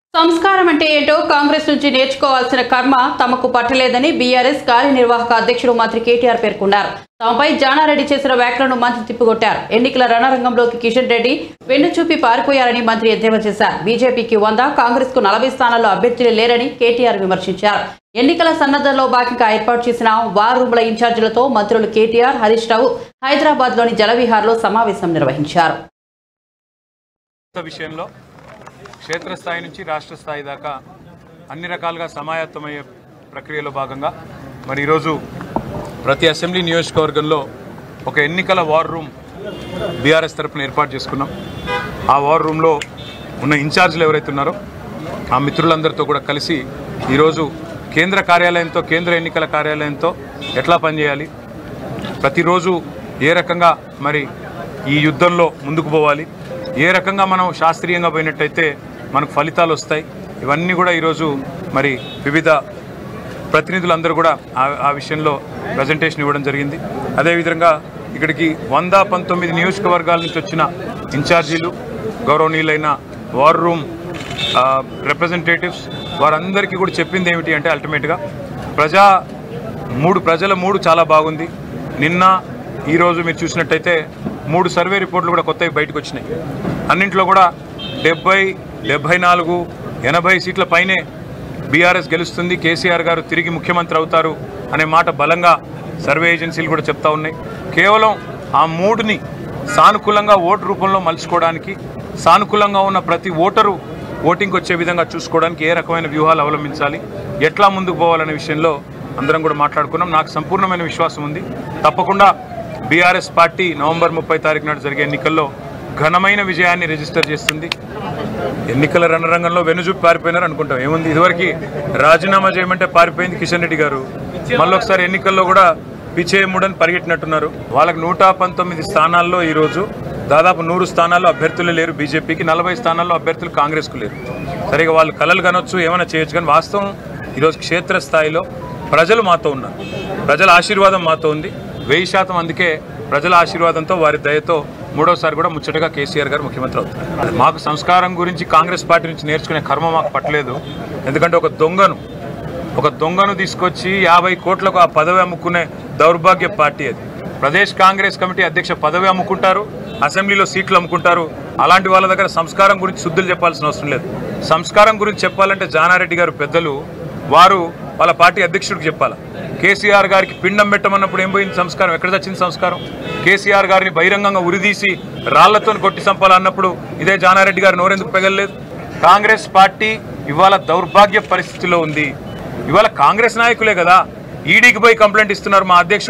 సంస్కారం అంటే ఏంటో కాంగ్రెస్ నుంచి నేర్చుకోవాల్సిన కర్మ తమకు పట్టలేదని బీఆర్ఎస్ కార్యనిర్వాహక అధ్యక్షుడు మంత్రి కేటీఆర్ పేర్కొన్నారు తమపై జానారెడ్డి చేసిన వ్యాఖ్యలను మంత్రి తిప్పికొట్టారు ఎన్నికల రణరంగంలోకి కిషన్ రెడ్డి వెన్నుచూపి పారిపోయారని మంత్రి ఎద్దేవా చేశారు బీజేపీకి వంద కాంగ్రెస్ కు నలభై స్థానాల్లో అభ్యర్థులు లేరని కేటీఆర్ విమర్శించారు ఎన్నికల సన్నద్ధంలో భాగంగా ఏర్పాటు చేసిన వార్ రూమ్ల ఇన్ఛార్జీలతో మంత్రులు కేటీఆర్ హరీష్ రావు హైదరాబాద్ లోని జలవిహార్లో సమావేశం నిర్వహించారు కొత్త విషయంలో క్షేత్రస్థాయి నుంచి రాష్ట్ర స్థాయి దాకా అన్ని రకాలుగా సమాయత్తమయ్యే ప్రక్రియలో భాగంగా మరి ఈరోజు ప్రతి అసెంబ్లీ నియోజకవర్గంలో ఒక ఎన్నికల వార్ రూమ్ బీఆర్ఎస్ తరఫున ఏర్పాటు చేసుకున్నాం ఆ వార్ రూమ్లో ఉన్న ఇన్ఛార్జీలు ఎవరైతే ఉన్నారో ఆ మిత్రులందరితో కూడా కలిసి ఈరోజు కేంద్ర కార్యాలయంతో కేంద్ర ఎన్నికల కార్యాలయంతో ఎట్లా పనిచేయాలి ప్రతిరోజు ఏ రకంగా మరి ఈ యుద్ధంలో ముందుకు పోవాలి ఏ రకంగా మనం శాస్త్రీయంగా పోయినట్టయితే మనకు ఫలితాలు వస్తాయి ఇవన్నీ కూడా ఈరోజు మరి వివిధ ప్రతినిధులందరూ కూడా ఆ ఆ విషయంలో ప్రజెంటేషన్ ఇవ్వడం జరిగింది అదేవిధంగా ఇక్కడికి వంద పంతొమ్మిది నియోజకవర్గాల నుంచి వచ్చిన ఇన్ఛార్జీలు గౌరవనీయులైన వార్ రూమ్ రిప్రజెంటేటివ్స్ వారందరికీ కూడా చెప్పింది ఏమిటి అంటే అల్టిమేట్గా ప్రజా మూడు ప్రజల మూడు చాలా బాగుంది నిన్న ఈరోజు మీరు చూసినట్టయితే మూడు సర్వే రిపోర్ట్లు కూడా కొత్తవి బయటకు వచ్చినాయి అన్నింట్లో కూడా డెబ్బై డెబ్బై నాలుగు ఎనభై సీట్ల పైనే బీఆర్ఎస్ గెలుస్తుంది కేసీఆర్ గారు తిరిగి ముఖ్యమంత్రి అవుతారు అనే మాట బలంగా సర్వే ఏజెన్సీలు కూడా చెప్తా ఉన్నాయి కేవలం ఆ మూడుని సానుకూలంగా ఓటు రూపంలో మలుచుకోవడానికి సానుకూలంగా ఉన్న ప్రతి ఓటరు ఓటింగ్కి వచ్చే విధంగా చూసుకోవడానికి ఏ రకమైన వ్యూహాలు అవలంబించాలి ఎట్లా ముందుకు పోవాలనే విషయంలో అందరం కూడా మాట్లాడుకున్నాం నాకు సంపూర్ణమైన విశ్వాసం ఉంది తప్పకుండా బీఆర్ఎస్ పార్టీ నవంబర్ ముప్పై తారీఖు నాడు జరిగే ఎన్నికల్లో ఘనమైన విజయాన్ని రిజిస్టర్ చేస్తుంది ఎన్నికల రణరంగంలో వెనుజూపి పారిపోయినారు అనుకుంటాం ఏముంది ఇదివరకు రాజీనామా చేయమంటే పారిపోయింది కిషన్ రెడ్డి గారు మళ్ళీ ఒకసారి ఎన్నికల్లో కూడా పిచేయముడని పరిగెట్టినట్టున్నారు వాళ్ళకి నూట పంతొమ్మిది స్థానాల్లో ఈరోజు దాదాపు నూరు స్థానాల్లో అభ్యర్థులు లేరు బీజేపీకి నలభై స్థానాల్లో అభ్యర్థులు కాంగ్రెస్కు లేరు సరిగా వాళ్ళు కలలు కనొచ్చు ఏమైనా చేయొచ్చు కానీ వాస్తవం ఈరోజు క్షేత్రస్థాయిలో ప్రజలు మాతో ఉన్నారు ప్రజల ఆశీర్వాదం మాతో ఉంది వెయ్యి శాతం అందుకే ప్రజల ఆశీర్వాదంతో వారి దయతో మూడోసారి కూడా ముచ్చటగా కేసీఆర్ గారు ముఖ్యమంత్రి అవుతారు మాకు సంస్కారం గురించి కాంగ్రెస్ పార్టీ నుంచి నేర్చుకునే కర్మ మాకు పట్టలేదు ఎందుకంటే ఒక దొంగను ఒక దొంగను తీసుకొచ్చి యాభై కోట్లకు ఆ పదవి అమ్ముకునే దౌర్భాగ్య పార్టీ అది ప్రదేశ్ కాంగ్రెస్ కమిటీ అధ్యక్ష పదవి అమ్ముకుంటారు అసెంబ్లీలో సీట్లు అమ్ముకుంటారు అలాంటి వాళ్ళ దగ్గర సంస్కారం గురించి శుద్ధులు చెప్పాల్సిన అవసరం లేదు సంస్కారం గురించి చెప్పాలంటే జానారెడ్డి గారు పెద్దలు వారు వాళ్ళ పార్టీ అధ్యక్షుడికి చెప్పాలి కేసీఆర్ గారికి పిండం పెట్టమన్నప్పుడు ఏం పోయింది సంస్కారం ఎక్కడ వచ్చింది సంస్కారం కేసీఆర్ గారిని బహిరంగంగా ఉరిదీసి రాళ్లతో కొట్టి చంపాలన్నప్పుడు ఇదే జానారెడ్డి గారు నోరెందుకు పెగలలేదు కాంగ్రెస్ పార్టీ ఇవాళ దౌర్భాగ్య పరిస్థితిలో ఉంది ఇవాళ కాంగ్రెస్ నాయకులే కదా ఈడీకి పోయి కంప్లైంట్ ఇస్తున్నారు మా అధ్యక్షుడు